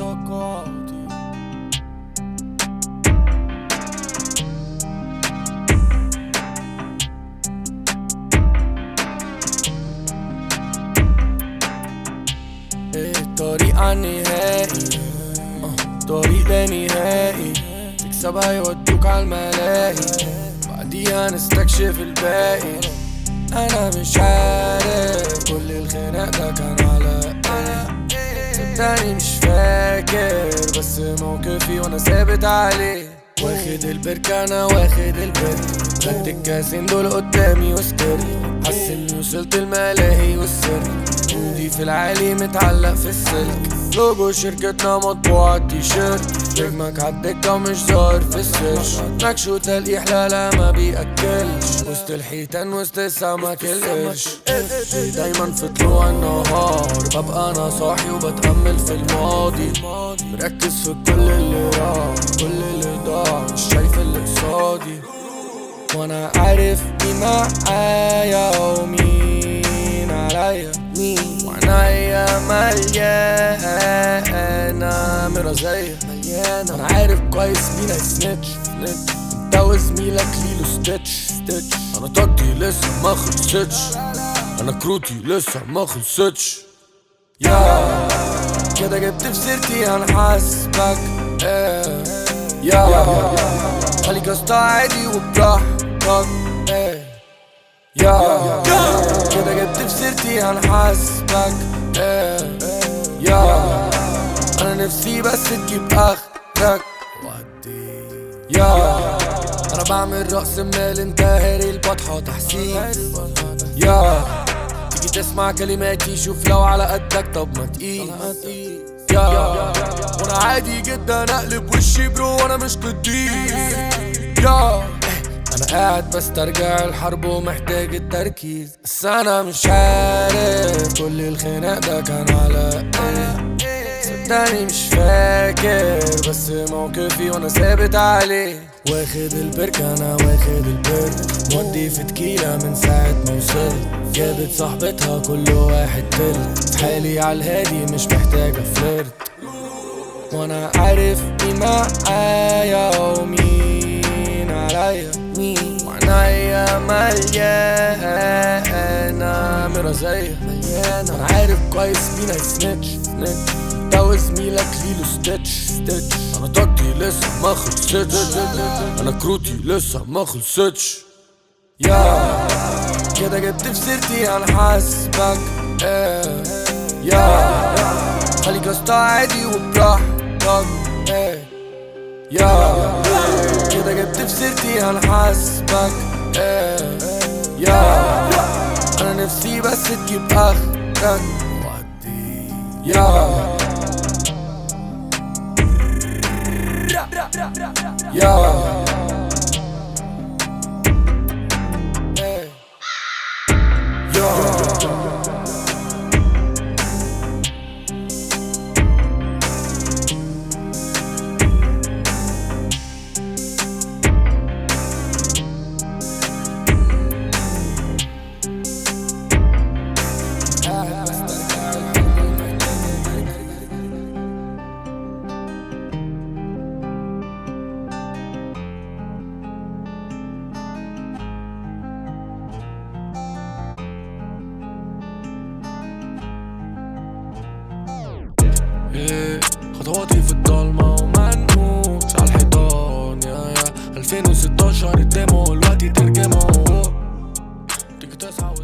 توقعاتي الطريق عالنهائي آه، طريق لا نهائي تكسبها يودوك عالملاهي بعديها نستكشف الباقي انا مش عارف كل الخناق ده كان على انا صدقني مش فاكر بس موقفي وانا ثابت عليه واخد البركة انا واخد البرك خدت الكاسين دول قدامي وسكرت حاسس اني وصلت الملاهي والسر ودي في العالي متعلق في السلك لوجو شركتنا مطبوع على التيشيرت نجمك عالدكة ومش ظاهر في السيرش نكش وتلقيح لا لا ما بيأكلش وسط الحيتان وسط السمك القرش دايما في طلوع النهار ببقى انا صاحي وبتأمل في الماضي مركز في كل اللي راح كل اللي ضاع مش شايف اللي قصادي وانا عارف مين معايا ومين عليا مين وعنايا مليانة مرازية مليانة انا عارف كويس مين هيسنتش انت وزميلك ليلو ستيتش ستيتش انا طاقتي لسه ما خلصتش انا كروتي لسه ما خلصتش يا كده جبت في سيرتي انا حاسبك ايه يا خليك اسطى عادي وبراحتك ايه يا كده جبت في سيرتي انا حاسبك ايه يا انا نفسي بس تجيب اخرك يا انا بعمل رأس مال انت هاري البطحة تحسين يا تيجي تسمع كلماتي شوف لو على قدك طب ما تقيل يا وانا عادي جدا اقلب وشي برو وانا مش قديس يا انا قاعد بسترجع الحرب ومحتاج التركيز بس انا مش عارف كل الخناق ده كان على ايه صدقني مش فاكر بس موقفي وانا ثابت عليه واخد البركة انا واخد البرك مودي في تكيلة من ساعة ما وصلت جابت صاحبتها كل واحد تلت في حالي عالهادي مش محتاجة فلرت وانا عارف مين معايا ومين عليا مين وعنايا مليانة مرازية مليانة انا عارف كويس مين هيسنتش سنتش انت وزميلك ليلو ستيتش ستيتش انا طاقتي لسه ما خلصتش انا كروتي لسه ما خلصتش يا كده جبت في سيرتي انا حاسبك ايه يا خليك اسطى عادي وبراحتك ايه يا كده جبت في سيرتي انا حاسبك ايه يا انا نفسي بس تجيب اخرك يا يا إيه. يا قاعد بسترجع الحب ومحتاج التركيز. إيه، خطواتي في الضلمة ومنقوش على الحيطان يا يا 2016 الديمو الوقت ترجمه تيجي تسعة